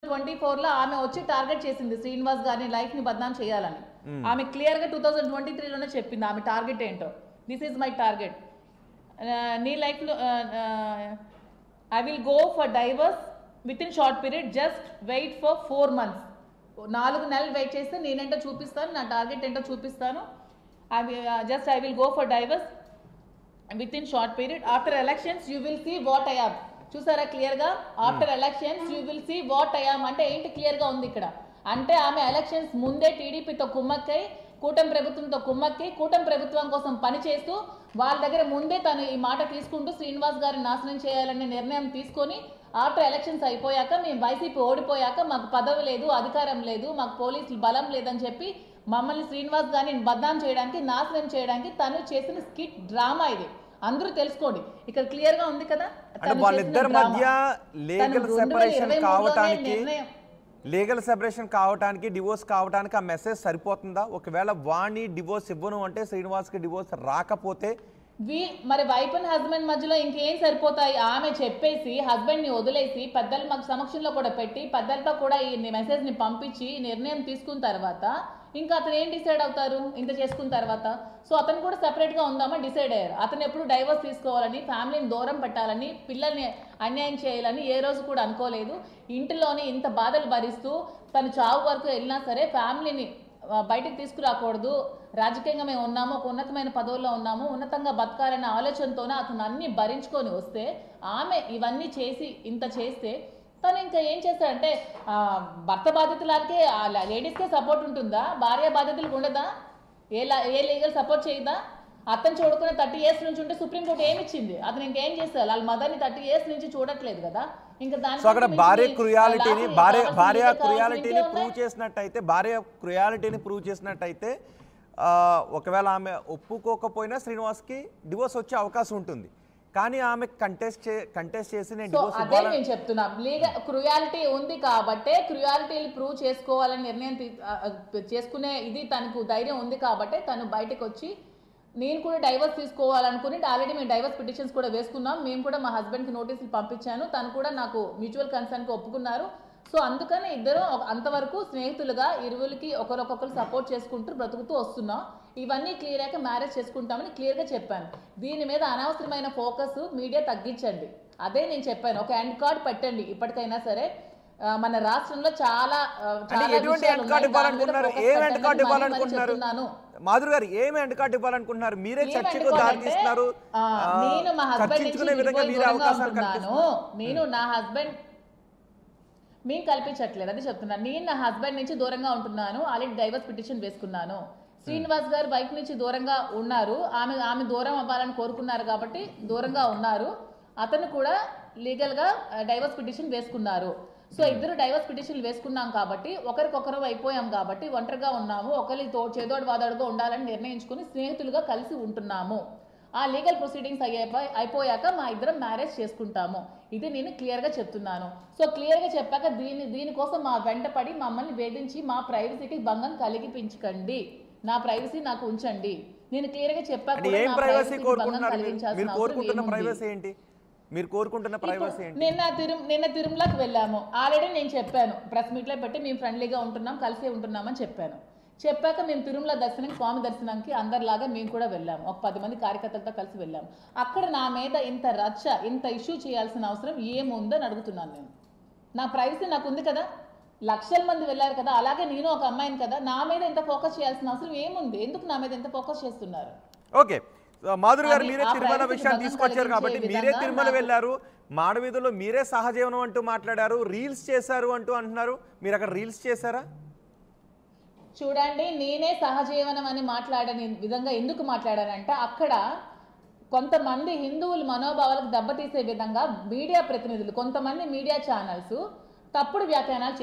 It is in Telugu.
ట్వంటీ ఫోర్ లో ఆమె వచ్చి టార్గెట్ చేసింది శ్రీనివాస్ గారిని లైఫ్ ని బద్నాం చేయాలని ఆమె క్లియర్ గా టూ థౌజండ్ ట్వంటీ త్రీలోనే చెప్పింది ఆమె టార్గెట్ ఏంటో దిస్ ఈజ్ మై టార్గెట్ నీ లైఫ్ లో I will go for divorce with in short period just wait for four months నాలుగు నెలలు వెయిట్ చేస్తే నేనేంటో చూపిస్తాను నా టార్గెట్ ఏంటో చూపిస్తాను I just I will go for divorce with in short period after elections you will see what I am చూసారా క్లియర్ గా after elections you will see what I am అంటే ఏంటి క్లియర్ గా ఉంది ఇక్కడ అంటే ఆమె ఎలక్షన్స్ ముందే టీడీపీతో కుమ్మక్కై కూటమి ప్రభుత్వంతో కుమ్మక్కి కూటమి ప్రభుత్వం కోసం పనిచేస్తూ వాళ్ళ దగ్గర ముందే తను ఈ మాట తీసుకుంటూ శ్రీనివాస్ గారిని నాశనం చేయాలనే నిర్ణయం తీసుకొని ఆఫ్టర్ ఎలక్షన్స్ అయిపోయాక మేము వైసీపీ ఓడిపోయాక మాకు పదవి లేదు అధికారం లేదు మాకు పోలీసులు బలం లేదని చెప్పి మమ్మల్ని శ్రీనివాస్ గారిని బద్నాం చేయడానికి నాశనం చేయడానికి తను చేసిన స్కిట్ డ్రామా ఇది అందరూ తెలుసుకోండి ఇక్కడ క్లియర్ గా ఉంది కదా అంటే తను వాళ్ళిద్దరి చేసిన మధ్య డ్రామా. లీగల్ తను 2023 సెపరేషన్ లోనే కావటానికి నిర్ణయం లీగల్ సెపరేషన్ కావటానికి డివోర్స్ కావటానికి ఆ మెసేజ్ సరిపోతుందా ఒకవేళ వాణి డివోర్స్ ఇవ్వను అంటే శ్రీనివాస్కి డివోర్స్ రాకపోతే వీ మరి వైఫ్ అండ్ హస్బెండ్ మధ్యలో ఇంకేం సరిపోతాయి ఆమె చెప్పేసి హస్బెండ్ ని వదిలేసి పెద్దల మాకు సమక్షంలో కూడా పెట్టి పెద్దలతో కూడా ఈ మెసేజ్ ని పంపించి ఈ నిర్ణయం తీసుకున్న తర్వాత ఇంకా అతను ఏం డిసైడ్ అవుతారు ఇంత చేసుకున్న తర్వాత సో అతను కూడా సెపరేట్ గా ఉందామా డిసైడ్ అయ్యారు అతను ఎప్పుడు డైవర్స్ తీసుకోవాలని ఫ్యామిలీని దూరం పెట్టాలని పిల్లల్ని అన్యాయం చేయాలని ఏ రోజు కూడా అనుకోలేదు ఇంటిలోనే ఇంత బాధలు భరిస్తూ తను చావు వరకు వెళ్ళినా సరే ఫ్యామిలీని ఆ, బయటకు తీసుకురాకూడదు రాజకీయంగా మేము ఉన్నాము ఒక ఉన్నతమైన పదవుల్లో ఉన్నాము ఉన్నతంగా బతకాలనే ఆలోచనతోనే అతను అన్ని భరించుకొని వస్తే ఆమె ఇవన్నీ చేసి ఇంత చేస్తే తను ఇంకా ఏం చేస్తాడంటే ఆ, భర్త బాధ్యతలకే ఆ లేడీస్కే సపోర్ట్ ఉంటుందా భార్య బాధ్యతలకు ఉండదా ఏ లా- ఏ లీగల్ సపోర్ట్ చేయదా అతను చూడుకునే థర్టీ ఇయర్స్ నుంచి ఉంటే సుప్రీంకోర్టు ఏమి ఇచ్చింది అతను ఇంకేం చేస్తారు వాళ్ళ మదర్ని థర్టీ ఇయర్స్ నుంచి చూడట్లేదు కదా ఇంకా దాని సో అక్కడ గురించి భార్య మించి క్రుయాలిటీని లాస్ట్ భార్య కావాల్సిన భార్య legal కావాల్సిన క్రుయాలిటీని ఇంకేమున్నాయి? ప్రూవ్ చేసినట్టయితే భార్య క్రుయాలిటీని ప్రూవ్ చేసినట్టయితే ఆ, ఒకవేళ ఆమె ఒప్పుకోకపోయినా శ్రీనివాస్కి డివోర్స్ వచ్చే అవకాశం ఉంటుంది కానీ ఆమె కంటెస్ట్ చే కంటెస్ట్ చేసి నేను సో డివోర్స్ అదే ఇవ్వాలని నేను చెప్తున్నా లీగల్ క్రుయాలిటీ ఉంది కాబట్టే క్రుయాలిటీని ప్రూవ్ చేసుకోవాలని నిర్ణయం తీ- ఆ, ఆ, చేసుకునే ఇది తనకు ధైర్యం ఉంది కాబట్టే తను బయటకు వచ్చి నేను కూడా డైవర్స్ తీసుకోవాలనుకుని ఆల్రెడీ మేము డైవర్స్ పిటిషన్స్ కూడా వేసుకున్నాం మేము కూడా మా హస్బెండ్కి నోటీసులు పంపించాను తను కూడా నాకు మ్యూచువల్ కన్సర్న్కి ఒప్పుకున్నారు సో అందుకని ఇద్దరు అంతవరకు స్నేహితులుగా ఇరువులకి ఒకరొకొకరు సపోర్ట్ చేసుకుంటూ బ్రతుకుతూ వస్తున్నాం ఇవన్నీ క్లియర్ అయ్యాక మ్యారేజ్ చేసుకుంటామని క్లియర్గా చెప్పాను దీని మీద అనవసరమైన ఫోకస్ మీడియా తగ్గించండి అదే నేను చెప్పాను ఒక ఎండ్ కార్డ్ పెట్టండి ఇప్పటికైనా సరే ఆ, మన రాష్ట్రంలో చాలా ఆ, అంటే చాలా ఎటువంటి విషయాలు ఎండ్ కార్డ్ ఉన్నాయి. దాని మీద ఇవ్వాలనుకుంటున్నారు focus ఏం ఎండ్ పెట్టండి. కార్డ్ మరీ మరీ ఇవ్వాలనుకుంటున్నారు చెప్తున్నాను. మాధురి గారు ఏమి ఎండ్ కార్డ్ ఇవ్వాలనుకుంటున్నారు మీరే ఏం చర్చకు ఎండ్ కార్డ్ దారి అంటే, తీస్తున్నారు ఆ, ఆ, నేను మా హస్బెండ్ నుంచి చర్చించుకునే విధంగా విడిపోయి మీరే దూరంగా అవకాశాలు ఉంటున్నాను కల్పిస్తున్నారు నేను నా హస్బెండ్ మేము కల్పించట్లేదు అది చెప్తున్నాను నేను నా హస్బెండ్ నుంచి దూరంగా ఉంటున్నాను ఆల్రెడీ డైవర్స్ పిటిషన్ వేసుకున్నాను శ్రీనివాస్ గారు వైఫ్ నుంచి దూరంగా ఉన్నారు ఆమె ఆమె దూరం అవ్వాలని కోరుకున్నారు కాబట్టి దూరంగా ఉన్నారు అతను కూడా లీగల్ గా డైవర్స్ పిటిషన్ వేసుకున్నారు సో ఇద్దరు డైవర్స్ పిటిషన్లు వేసుకున్నాం కాబట్టి ఒకరికొకరు అయిపోయాం కాబట్టి ఒంటరిగా ఉన్నాము ఒకరి తో చేదోడు వాదోడుగా ఉండాలని నిర్ణయించుకుని స్నేహితులుగా కలిసి ఉంటున్నాము ఆ లీగల్ ప్రొసీడింగ్స్ అయ్యాక అయిపోయాక మా ఇద్దరం మ్యారేజ్ చేసుకుంటాము ఇది నేను క్లియర్గా చెప్తున్నాను సో క్లియర్గా చెప్పాక దీని దీనికోసం మా వెంట పడి మమ్మల్ని వేధించి మా ప్రైవసీకి భంగం కలిగిపించకండి నా ప్రైవసీ నాకు ఉంచండి నేను క్లియర్గా చెప్పాక అంటే కూడా ఏం నా ప్రైవసీ privacy కి భంగం కోరుకుంటున్నారు మీరు? కలిగించాల్సిన మీరు అవసరం కోరుకుంటున్న ఏముంది? ప్రైవసీ ఏంటి మీరు కోరుకుంటున్న ప్రైవసీ ఏంటి నిన్న తిరు నిన్న తిరుమలకి వెళ్ళాము ఆల్రెడీ నేను చెప్పాను ప్రెస్ మీట్లో పెట్టి మేము ఫ్రెండ్లీగా ఉంటున్నాం కలిసి ఉంటున్నామని చెప్పాను చెప్పాక మేము తిరుమల దర్శనం స్వామి దర్శనానికి అందరిలాగా మేము కూడా వెళ్ళాము ఒక పది మంది కార్యకర్తలతో కలిసి వెళ్ళాము అక్కడ నా మీద ఇంత రచ్చ ఇంత ఇష్యూ చేయాల్సిన అవసరం ఏముందని అడుగుతున్నాను నేను నా ప్రైవసీ నాకు ఉంది కదా లక్షల మంది వెళ్ళారు కదా అలాగే నేను ఒక అమ్మాయిని కదా నా మీద ఇంత ఫోకస్ చేయాల్సిన అవసరం ఏముంది ఎందుకు నా మీద ఇంత ఫోకస్ చేస్తున్నారు ఓకే సో మాధురి గారు అది మీరే ఆ తిరుమల privacy విషయాన్ని భంగం తీసుకొచ్చారు కాబట్టి కలిగించే మీరే విధంగా తిరుమల నాకు- వెళ్ళారు మాడవీధుల్లో మీరే సహజీవనం అంటూ మాట్లాడారు రీల్స్ చేశారు అంటూ అంటున్నారు మీరు అక్కడ రీల్స్ చేశారా చూడండి నేనే సహజీవనం అని మాట్లాడని విధంగా ఎందుకు మాట్లాడానంటే అక్కడ కొంతమంది హిందువుల మనోభావాలకు దెబ్బతీసే విధంగా మీడియా ప్రతినిధులు కొంతమంది మీడియా ఛానల్స్ తప్పుడు వ్యాఖ్యానాలు